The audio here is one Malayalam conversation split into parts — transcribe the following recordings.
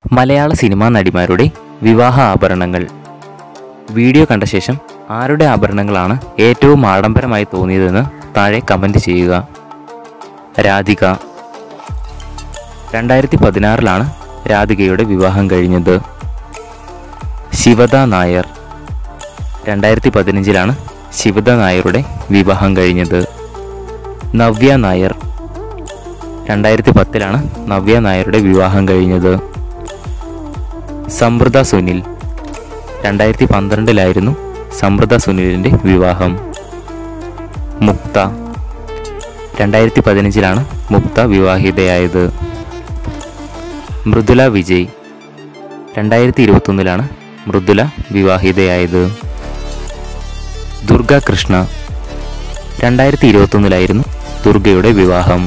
മലയാള സിനിമാ നടിമാരുടെ വിവാഹ ആഭരണങ്ങൾ വീഡിയോ കണ്ട ശേഷം ആരുടെ ആഭരണങ്ങളാണ് ഏറ്റവും ആഡംബരമായി തോന്നിയതെന്ന് താഴെ കമൻറ്റ് ചെയ്യുക രാധിക രണ്ടായിരത്തി പതിനാറിലാണ് രാധികയുടെ വിവാഹം കഴിഞ്ഞത് ശിവദ നായർ രണ്ടായിരത്തി പതിനഞ്ചിലാണ് ശിവദ നായരുടെ വിവാഹം കഴിഞ്ഞത് നവ്യ നായർ രണ്ടായിരത്തി പത്തിലാണ് നവ്യ നായരുടെ വിവാഹം കഴിഞ്ഞത് സമൃദ്ധ സുനിൽ രണ്ടായിരത്തി പന്ത്രണ്ടിലായിരുന്നു സമൃദ്ധ സുനിലിൻ്റെ വിവാഹം മുക്ത രണ്ടായിരത്തി പതിനഞ്ചിലാണ് മുക്ത വിവാഹിതയായത് മൃദുല വിജയ് രണ്ടായിരത്തി ഇരുപത്തൊന്നിലാണ് മൃദുല വിവാഹിതയായത് ദുർഗ കൃഷ്ണ രണ്ടായിരത്തി ഇരുപത്തൊന്നിലായിരുന്നു ദുർഗയുടെ വിവാഹം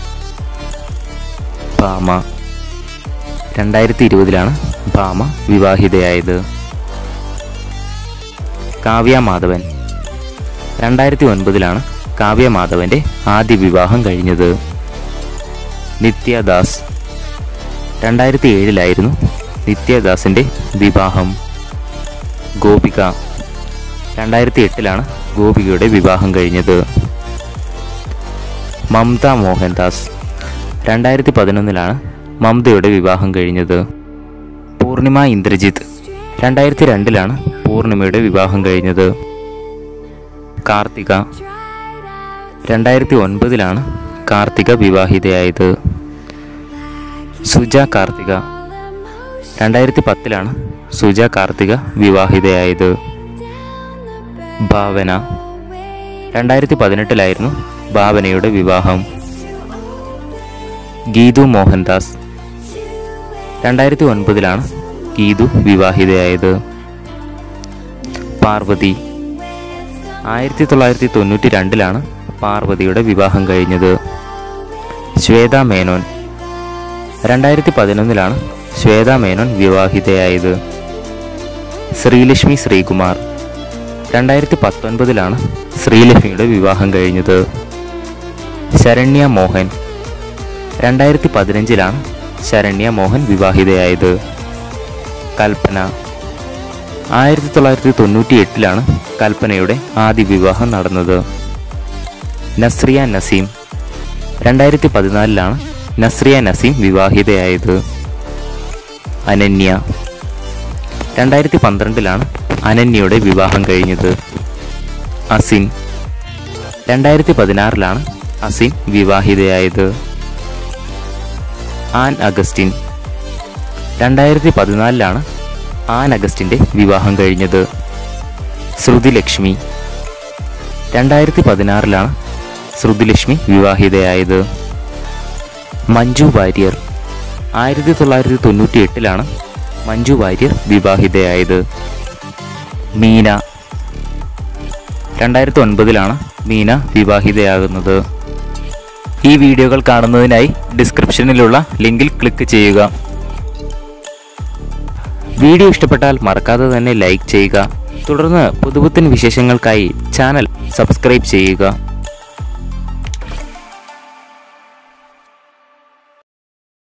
ഭാമ രണ്ടായിരത്തി ഇരുപതിലാണ് ഭാമ വിവാഹിതയായത് കാവ്യ മാധവൻ രണ്ടായിരത്തി ഒൻപതിലാണ് കാവ്യ മാധവന്റെ ആദ്യ വിവാഹം കഴിഞ്ഞത് നിത്യദാസ് രണ്ടായിരത്തി ഏഴിലായിരുന്നു നിത്യദാസിന്റെ വിവാഹം ഗോപിക രണ്ടായിരത്തി എട്ടിലാണ് ഗോപികയുടെ വിവാഹം കഴിഞ്ഞത് മമത മോഹൻദാസ് രണ്ടായിരത്തി പതിനൊന്നിലാണ് മമതയുടെ വിവാഹം കഴിഞ്ഞത് പൂർണിമ ഇന്ദ്രജിത്ത് രണ്ടായിരത്തി രണ്ടിലാണ് പൂർണിമയുടെ വിവാഹം കഴിഞ്ഞത് കാർത്തിക രണ്ടായിരത്തി ഒൻപതിലാണ് കാർത്തിക വിവാഹിതയായത് സുജ കാർത്തിക രണ്ടായിരത്തി പത്തിലാണ് സുജ കാർത്തിക വിവാഹിതയായത് ഭാവന രണ്ടായിരത്തി പതിനെട്ടിലായിരുന്നു ഭാവനയുടെ വിവാഹം ഗീതു മോഹൻദാസ് രണ്ടായിരത്തി ഒൻപതിലാണ് ഗീതു വിവാഹിതയായത് പാർവതി ആയിരത്തി തൊള്ളായിരത്തി തൊണ്ണൂറ്റി രണ്ടിലാണ് പാർവതിയുടെ വിവാഹം കഴിഞ്ഞത് ശ്വേത മേനോൻ രണ്ടായിരത്തി പതിനൊന്നിലാണ് ശ്വേത മേനോൻ വിവാഹിതയായത് ശ്രീലക്ഷ്മി ശ്രീകുമാർ രണ്ടായിരത്തി പത്തൊൻപതിലാണ് ശ്രീലക്ഷ്മിയുടെ വിവാഹം കഴിഞ്ഞത് ശരണ്യ മോഹൻ രണ്ടായിരത്തി പതിനഞ്ചിലാണ് ശരണ്യ മോഹൻ വിവാഹിതയായത് കൽപ്പന ആയിരത്തി തൊള്ളായിരത്തി തൊണ്ണൂറ്റി എട്ടിലാണ് കൽപ്പനയുടെ ആദ്യ വിവാഹം നടന്നത് നസ്രിയ നസീം രണ്ടായിരത്തി പതിനാലിലാണ് നസ്രിയ നസീം വിവാഹിതയായത് അനന്യ രണ്ടായിരത്തി പന്ത്രണ്ടിലാണ് അനന്യയുടെ വിവാഹം കഴിഞ്ഞത് അസിൻ രണ്ടായിരത്തി പതിനാറിലാണ് അസിൻ വിവാഹിതയായത് ആൻ അഗസ്റ്റിൻ രണ്ടായിരത്തി പതിനാലിലാണ് ആൻ അഗസ്റ്റിൻ്റെ വിവാഹം കഴിഞ്ഞത് ശ്രുതി ലക്ഷ്മി രണ്ടായിരത്തി പതിനാറിലാണ് ശ്രുതിലക്ഷ്മി വിവാഹിതയായത് മഞ്ജു വാര്യർ ആയിരത്തി തൊള്ളായിരത്തി തൊണ്ണൂറ്റി എട്ടിലാണ് മഞ്ജു വാര്യർ വിവാഹിതയായത് മീന രണ്ടായിരത്തി ഒൻപതിലാണ് മീന വിവാഹിതയാകുന്നത് ഈ വീഡിയോകൾ കാണുന്നതിനായി ഡിസ്ക്രിപ്ഷനിലുള്ള ലിങ്കിൽ ക്ലിക്ക് ചെയ്യുക വീഡിയോ ഇഷ്ടപ്പെട്ടാൽ മറക്കാതെ തന്നെ ലൈക്ക് ചെയ്യുക തുടർന്ന് പുതുപുത്തൻ വിശേഷങ്ങൾക്കായി ചാനൽ സബ്സ്ക്രൈബ് ചെയ്യുക